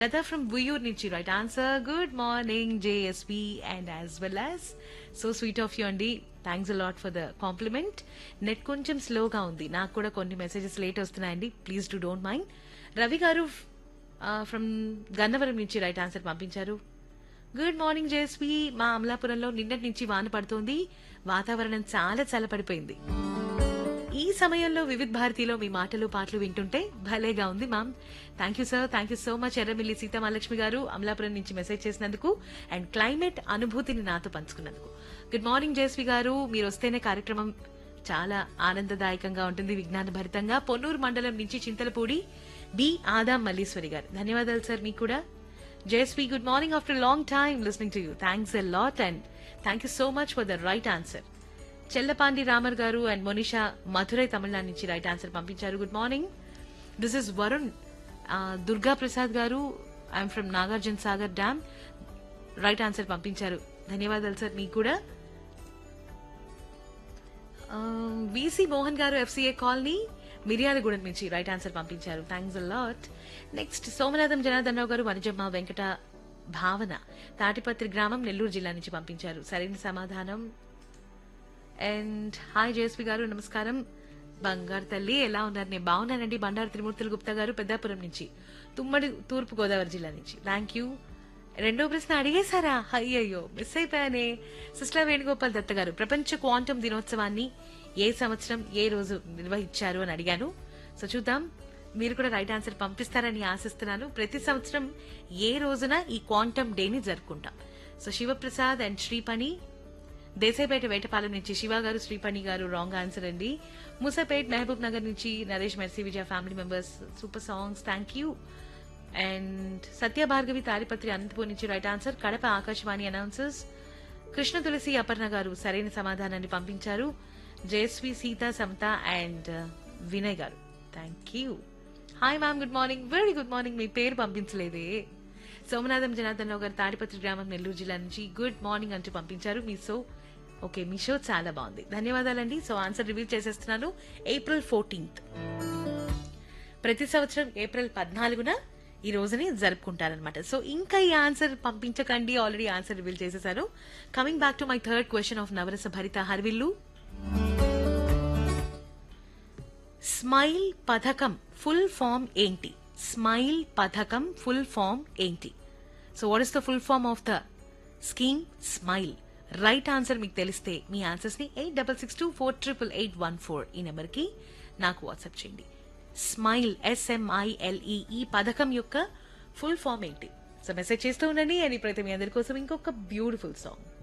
Lata from Buyur నుంచి right answer good morning JSP and as well as so sweet of you అండి thanks a lot for the compliment net కొంచెం స్లోగా ఉంది నాకు కూడా కొన్ని మెసేజెస్ లేట్ వస్తున్నాయండి please do don't mind Ravi garu from Gannavaram నుంచి రైట్ ఆన్సర్ పంపించారు గుడ్ మార్నింగ్ జేఎస్పి మా అమలాపురంలో నిన్నటి నుంచి వాన పడుతోంది వాతావరణం చాలా చల్లపడిపోయింది ఈ సమయంలో వివిధ్ భారతిలో మీ మాటలు పాటలు వింటుంటే భలేగా ఉంది ma'am thank you sir thank you so much Erramilli Sitamahalakshmi garu Amalapuram నుంచి మెసేజ్ చేసినందుకు అండ్ క్లైమేట్ అనుభూతిని నాతో పంచుకున్నందుకు గుడ్ మార్నింగ్ జయశ్రీ గారు మీరు వస్తేనే కార్యక్రమం చాలా ఆనందదాయకంగా ఉంటుంది విజ్ఞాన భరితంగా పొన్నూరు మండలం నుంచి చింతలపూడి బి ఆదాం మల్లీశ్వరి గారు ధన్యవాదాలు సార్ మీకు కూడా Jayashree good morning after long time listening to you thanks a lot and thank you so much for the right answer Chellapandi Ramar garu and Monisha Madurai Tamil Nadu నుంచి రైట్ ఆన్సర్ పంపించారు good morning this is Varun Durga Prasad garu I'm from Nagarjuna Sagar dam right answer పంపించారు ధన్యవాదాలు sir మీకు కూడా VC Mohan గారు FCA colony Miryalaguda నుంచి right answer పంపించారు thanks a lot next Somanatham Janardhan Rao garu Vanajamma Venkata భావన తాటిపత్రి గ్రామం నెల్లూరు జిల్లా నుంచి పంపించారు సరైన సమాధానం అండ్ హాయ్ జయశ్రీ గారు నమస్కారం బంగారు తల్లి ఎలా ఉన్నారు నేను బాగున్నానండి బండారు త్రిమూర్తులు గుప్తా గారు పెద్దాపురం నుంచి తుమ్మడి తూర్పు గోదావరి జిల్లా నుంచి థ్యాంక్ యూ రెండో ప్రశ్న అడిగేశారా అయ్యయ్యో మిస్ అయిపోయానే సిస్టర్ వేణుగోపాల్ దత్త గారు ప్రపంచ క్వాంటం దినోత్సవాన్ని ఏ సంవత్సరం ఏ రోజు నిర్వహించారు అని అడిగాను సో చూద్దాం మీరు కూడా రైట్ ఆన్సర్ పంపిస్తారని ఆశిస్తున్నాను ప్రతి సంవత్సరం ఏ రోజున ఈ క్వాంటమ్ డేని జరుపుకుంటాం సో శివప్రసాద్ అండ్ శ్రీపణి దేశాయిపేట వేటపాలెం నుంచి శివ గారు శ్రీపణి గారు రాంగ్ ఆన్సర్ అండి ముసాపేట్ మహబూబ్ నగర్ నుంచి Naresh Mercy Vijaya family members super songs thank you and Satya Bhargavi Tadipatri Anantapur నుంచి right answer Kadapa Akashvani announcers Krishna Tulasi Aparna garu సరైన సమాధానాన్ని పంపించారు Jayashree Sita Samata and Vinay garu thank you hi ma'am good morning very good morning మీ పేరు పంపించలేదే సోమనాథం జనార్దన్ రావు గారు తాడిపత్రి గ్రామం నెల్లూరు జిల్లా నుంచి గుడ్ మార్నింగ్ అంటూ పంపించారు మీ సో ఓకే మీ షో చాలా బాగుంది ధన్యవాదాలండి సో ఆన్సర్ రివీల్ చేసేస్తున్నాను ఏప్రిల్ ఫోర్టీన్త్ ప్రతి సంవత్సరం ఏప్రిల్ పద్నాలుగున ఈ రోజుని జరుపుకుంటారనమాట సో ఇంకా ఈ ఆన్సర్ పంపించకండి ఆల్రెడీ ఆన్సర్ రివీల్ చేసేసాను coming back to my third question of Navarasa Bharitha Harivillu smile పథకం ఫుల్ ఫామ్ ఏంటి స్మైల్ పథకం ఫుల్ ఫామ్ ఏంటి so what is the full form of the scheme smile right answer మీకు తెలిస్తే మీ ఆన్సర్స్ ని eight double six two four triple eight one four ఈ నెంబర్కి నాకు వాట్సాప్ చేయండి స్మైల్ ఎస్ఎంఐఎల్ఈ ఈ పథకం యొక్క ఫుల్ ఫామ్ ఏంటి సో మెసేజ్ చేస్తూ ఉండండి అండ్ ఇప్పుడైతే మీ అందరి కోసం ఇంకొక బ్యూటిఫుల్ సాంగ్